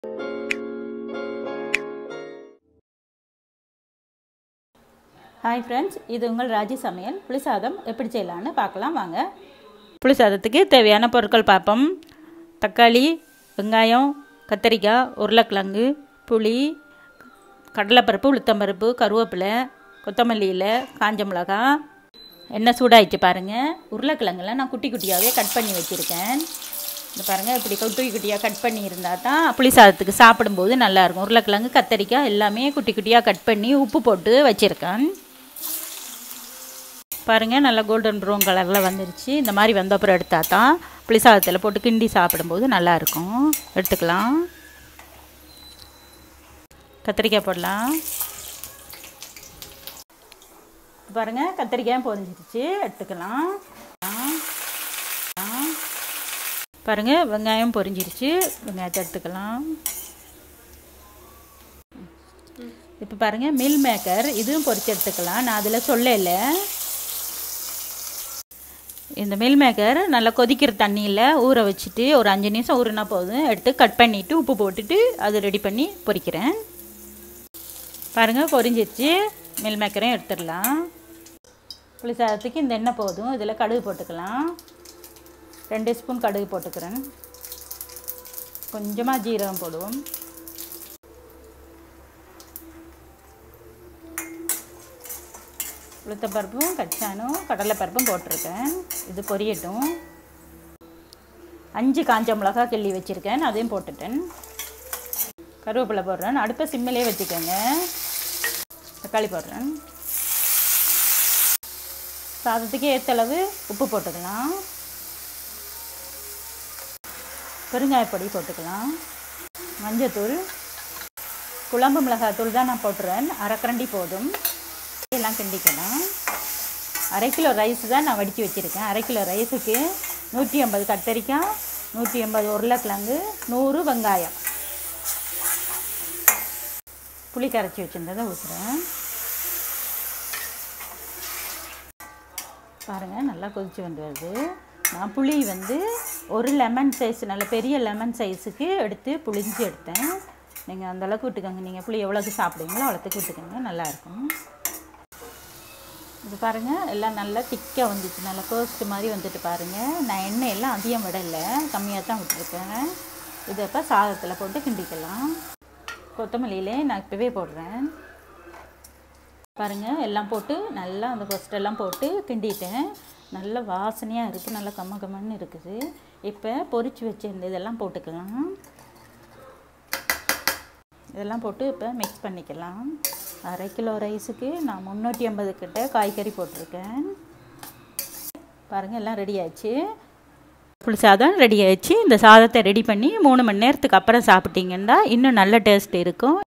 hi friends இது உங்கள் ராஜி சமையல் புளிசாதம் எப்படி செய்யலான்னு பார்க்கலாம் வாங்க புளிசாதத்துக்கு தேவையான பொருட்கள் பார்ப்போம் தக்காளி வெங்காயம் கத்தரிக்காய் உருளைக்கிழங்கு புளி கடலைப்பருப்பு உளுத்தம்பருப்பு கருவேப்பிலை கொத்தமல்லி இலை காஞ்ச மிளகா எண்ணெய் சூடாயிடுச்சு பாருங்கள் உருளைக்கிழங்குலாம் நான் குட்டி குட்டியாகவே கட் பண்ணி வச்சுருக்கேன் இந்த பாருங்கள் இப்படி குட்டி குட்டியாக கட் பண்ணி இருந்தால் தான் புளி சாதத்துக்கு சாப்பிடும்போது நல்லாயிருக்கும் உருளைக்கிழங்கு கத்தரிக்காய் எல்லாமே குட்டி குட்டியாக கட் பண்ணி உப்பு போட்டு வச்சுருக்கேன் பாருங்கள் நல்லா கோல்டன் ப்ரௌன் கலரில் வந்துருச்சு இந்த மாதிரி வந்த அப்புறம் எடுத்தால் தான் புளி சாதத்தில் போட்டு கிண்டி சாப்பிடும்போது நல்லாயிருக்கும் எடுத்துக்கலாம் கத்திரிக்காய் போடலாம் பாருங்கள் கத்திரிக்காயும் பொரிஞ்சிருச்சு எடுத்துக்கலாம் பாருங்கள் வெங்காயம் பொரிஞ்சிருச்சு வெங்காயத்தை எடுத்துக்கலாம் இப்போ பாருங்கள் மில் மேக்கர் இதுவும் பொரிச்சு எடுத்துக்கலாம் நான் அதில் சொல்லலை இந்த மில் மேக்கர் நல்லா கொதிக்கிற தண்ணியில் ஊற வச்சுட்டு ஒரு அஞ்சு நிமிஷம் ஊறினா போதும் எடுத்து கட் பண்ணிவிட்டு உப்பு போட்டுட்டு அது ரெடி பண்ணி பொரிக்கிறேன் பாருங்கள் பொரிஞ்சிருச்சு மில் மேக்கரையும் எடுத்துடலாம் புளி சாதத்துக்கு இந்த எண்ணெய் போதும் இதில் கடுகு போட்டுக்கலாம் ரெண்டு ஸ்பூன் கடுகு போட்டுக்கிறேன் கொஞ்சமாக ஜீரகம் போடுவோம் உளுத்தப்பருப்பும் கச்சானும் கடலைப்பருப்பும் போட்டிருக்கேன் இது பொரியட்டும் அஞ்சு காஞ்ச மிளகா கிள்ளி வச்சுருக்கேன் அதையும் போட்டுட்டேன் கருவேப்பிலை போடுறேன் அடுப்பை சிம்மிலே வச்சுக்கோங்க தக்காளி போடுறேன் சாதத்துக்கு ஏற்ற அளவு உப்பு போட்டுக்கலாம் பெருங்காயப்பொடி போட்டுக்கலாம் மஞ்சத்தூள் குழம்பு மிளகாத்தூள் தான் நான் போட்டுறேன் அரைக்கரண்டி போதும் எல்லாம் கிண்டிக்கலாம் அரை கிலோ ரைஸ் தான் நான் வடித்து வச்சுருக்கேன் அரை கிலோ ரைஸுக்கு நூற்றி ஐம்பது கத்தரிக்காய் நூற்றி ஐம்பது உருளைக்கிழங்கு நூறு வெங்காயம் புளி கரைச்சி வச்சுருந்ததை ஊற்றுறேன் பாருங்கள் நல்லா கொதித்து வந்து வருது நான் புளி வந்து ஒரு லெமன் சைஸ் நல்ல பெரிய லெமன் சைஸுக்கு எடுத்து புளிஞ்சு எடுத்தேன் நீங்கள் அந்தளவுக்கு விட்டுக்கோங்க நீங்கள் புளி எவ்வளோக்கு சாப்பிடுவீங்களோ அவ்வளோத்துக்கு விட்டுக்கோங்க நல்லாயிருக்கும் இது பாருங்கள் எல்லாம் நல்லா திக்காக வந்துச்சு நல்லா கோஸ்ட் மாதிரி வந்துட்டு பாருங்கள் நான் எண்ணெய் எல்லாம் அதிகம் விடலை கம்மியாக தான் விட்டுருக்கேன் இதை இப்போ சாதத்தில் போட்டு கிண்டிக்கலாம் கொத்தமல்லியிலே நான் இப்போவே போடுறேன் பாருங்கள் எல்லாம் போட்டு நல்லா அந்த கொஸ்டெல்லாம் போட்டு கிண்டிட்டேன் நல்ல வாசனையாக இருக்குது நல்லா கம்ம கம்மன்னு இருக்குது இப்போ பொரிச்சு வச்சிருந்த இதெல்லாம் போட்டுக்கலாம் இதெல்லாம் போட்டு இப்போ மிக்ஸ் பண்ணிக்கலாம் அரை கிலோ ரைஸுக்கு நான் முந்நூற்றி ஐம்பது கிட்ட காய்கறி போட்டிருக்கேன் பாருங்கள் எல்லாம் ரெடி ஆயிடுச்சு புளி சாதம் ரெடி ஆயிடுச்சு இந்த சாதத்தை ரெடி பண்ணி மூணு மணி நேரத்துக்கு அப்புறம் சாப்பிட்டீங்கன்னா இன்னும் நல்ல டேஸ்ட் இருக்கும்